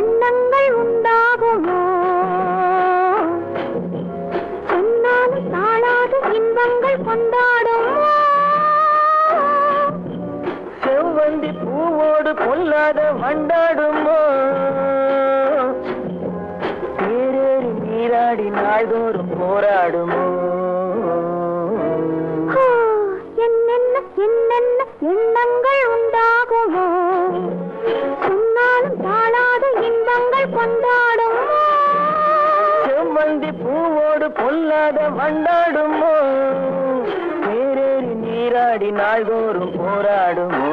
எண்ணங்கள் உண்டாகுமோ சொன்னாலும் தாழாத இன்பங்கள் கொண்டாடுமோ செவ்வந்தி பூவோடு பொல்லாத வண்டாடுமோ தேரேறி நீராடி நாள்தோறும் போராடுமோ ஆ, என்னென்ன என்னென்ன எண்ணங்கள் உண்டாகுமோ சொன்னாலும் தாழாத இன்பங்கள் கொண்டாடுமோ செவ்வந்தி பூவோடு பொல்லாத வண்டாடுமோ தேரேறி நீராடி நாள்தோறும் போராடுமோ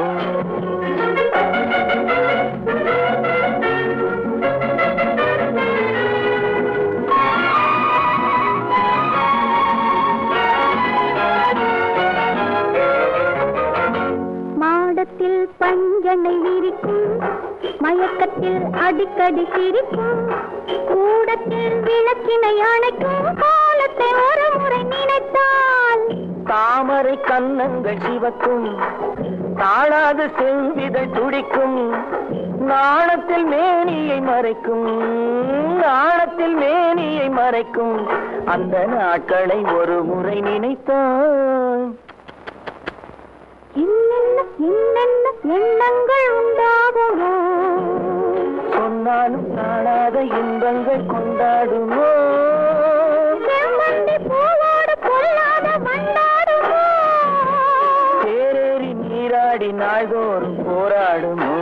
மாடத்தில் பஞ்சனை விரிக்கும் மயக்கத்தில் அடிக்கடி சிரிக்கும் கூடத்தில் விளக்கினை அணைக்கும் காலத்தை ஒரு முறை நினைத்தால் தாமரை கன்னங்கள் சிவக்கும் தாழாது செவ்விதழ் துடிக்கும் நாணத்தில் மேனியை மறைக்கும் நாணத்தில் மேனியை மறைக்கும் அந்த நாட்களை ஒரு முறை நினைத்தான் என்னென்ன என்னென்ன எண்ணங்கள் உண்டாகுமோ சொன்னாலும் காணாத இன்பங்கள் கொண்டாடுமோ செவ்வந்தி பூவோடு பொல்லாத வண்டாடுமோ தேரேறி நீராடி நாள்தோறும் போராடுமோ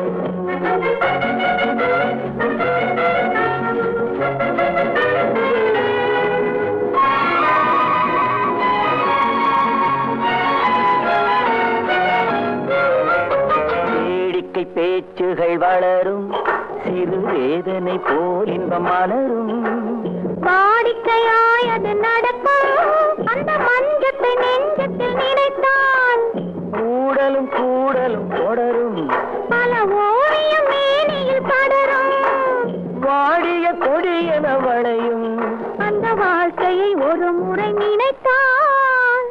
வேடிக்கை பேச்சுகள் வளரும் சிறு வேதனை போல் இன்பம் மலரும் வாடிக்கையாய் அது நடக்கும் அந்த மஞ்சத்தை நெஞ்சத்தில் நினைத்தான் கூடலும் கூடலும் தொடரும் பல ஓவியம் மேனியில் படரும் வாடிய கொடியன வளையும் அந்த வாழ்க்கையை ஒரு முறை நினைத்தான்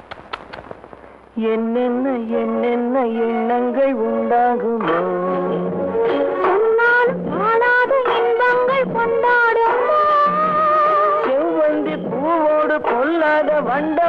என்னென்ன என்னென்ன எண்ணங்கள் உண்டாகுமோ சொன்னாலும் காணாத இன்பங்கள் கொண்டாடுமோ செவ்வந்தி பூவோடு பொல்லாத வண்ட